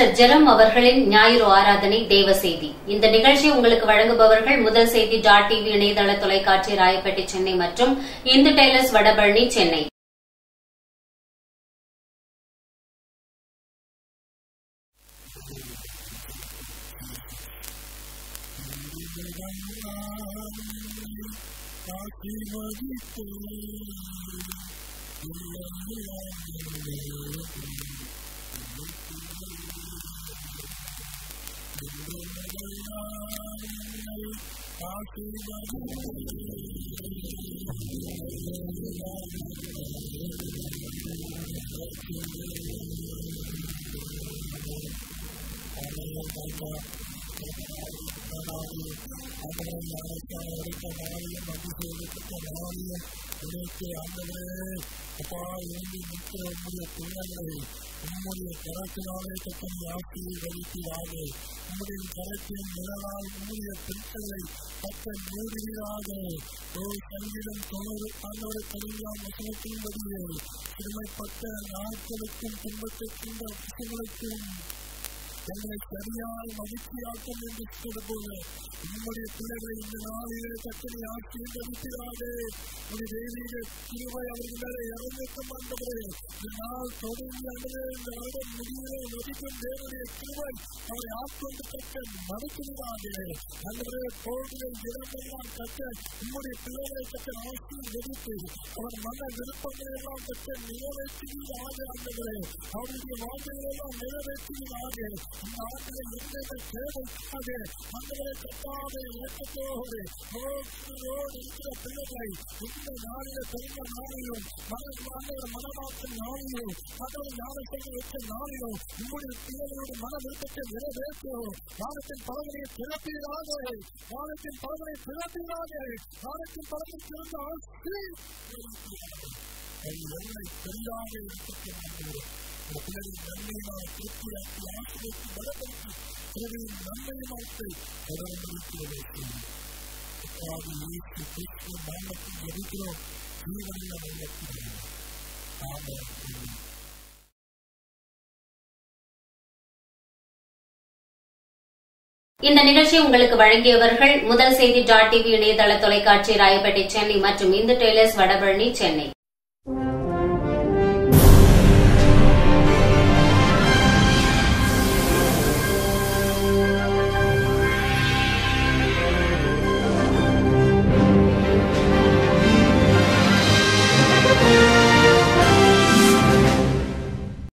pastor ஜெரம் அவர்களின் ஞாயிறு ஆராதனை தேவ செய்தி இந்த நிகழ்ச்சி உங்களுக்கு வழங்குபவர்கள் முதல் செய்தி டாட் டிவி இணையதள தொலைக்காட்சி ராயப்பேட்டை சென்னை மற்றும் இந்து டெய்லர்ஸ் வடபழனி சென்னை அப்பா இருந்து நிற்கிற உங்களுடைய பிள்ளைகளை உம்முடைய கரத்தினாலே கத்தனை ஆசீர்வதிக்கிறாக உம்முடைய கரத்தின் நிழலால் உம்முடைய பிள்ளைகளை கத்தன் மூடுகிறாக ஓ சங்கீதம் தொண்ணூறு ஆண்டவரை பதினாம் வசனத்தின்படியே சிறுமைப்பட்ட நாட்களுக்கும் துன்பத்திற்கின்ற விஷயங்களுக்கும் என்னை சரியாய் மகிழ்ச்சியாக்கும் என்று சொல்லும்போது உங்களுடைய பிள்ளைகளை இந்த நாளிலே கத்தனை ஆசீர்வதிக்கிறாரே ஒரு தெய்வீக கிருபை அவர்கள் மேலே இறங்கட்டும் ஆண்டவரே இந்த நாள் தொடங்கி ஆண்டவரே இந்த வருடம் முடிவிலே நொடிக்கும் தேவனுடைய கிருபை அவரை ஆட்கொண்டு கட்ட நடத்துகிறாரே ஆண்டவரே கோவிலில் இடமெல்லாம் கட்ட உங்களுடைய பிள்ளைகளை கட்ட ஆசீர்வதித்து அவர் மன விருப்பங்களை எல்லாம் கட்ட நிறைவேற்றுகிறாக ஆண்டவரே அவருடைய வாழ்க்கைகளை எல்லாம் நிறைவேற்றுகிறாக இந்த ஆண்டில் எந்தெந்த தேவைக்காக ஆண்டவரை கட்டாத இலக்கத்தோடு ரோடு இருக்கிற பிள்ளைகளை இந்த நாளில பிறந்த நாளிலும் மன ஆண்டவர் மனமாக்கும் நாளிலும் ஆண்டவர் ஞானத்தை வைத்த நாளிலும் உங்களுடைய பிள்ளைகளோட மன விருப்பத்தை நிறைவேற்றவும் வானத்தின் பலவனை திறப்பீராக வானத்தின் பலவனை திறப்பீராக வானத்தின் பலனை திறந்த ஆசி என்னை தெரியாத இருக்கிறேன் பிறரின் நன்மையினால் திருப்தியாக்கி ஆசிரியத்தை பலப்படுத்தி பிறரின் நன்மையினாத்தை தொடர்ந்திருக்கிறது கர்த்தாவே இயேசு கிறிஸ்து நாமத்தில் ஜெபிக்கிறோம் ஜீவனில் அமைக்கிறது ஆமென் இந்த நிகழ்ச்சி உங்களுக்கு வழங்கியவர்கள் முதல் செய்தி டாட் டிவி இணையதள தொலைக்காட்சி ராயப்பேட்டை சென்னை மற்றும் இந்து டெய்லர்ஸ் வடபழனி சென்னை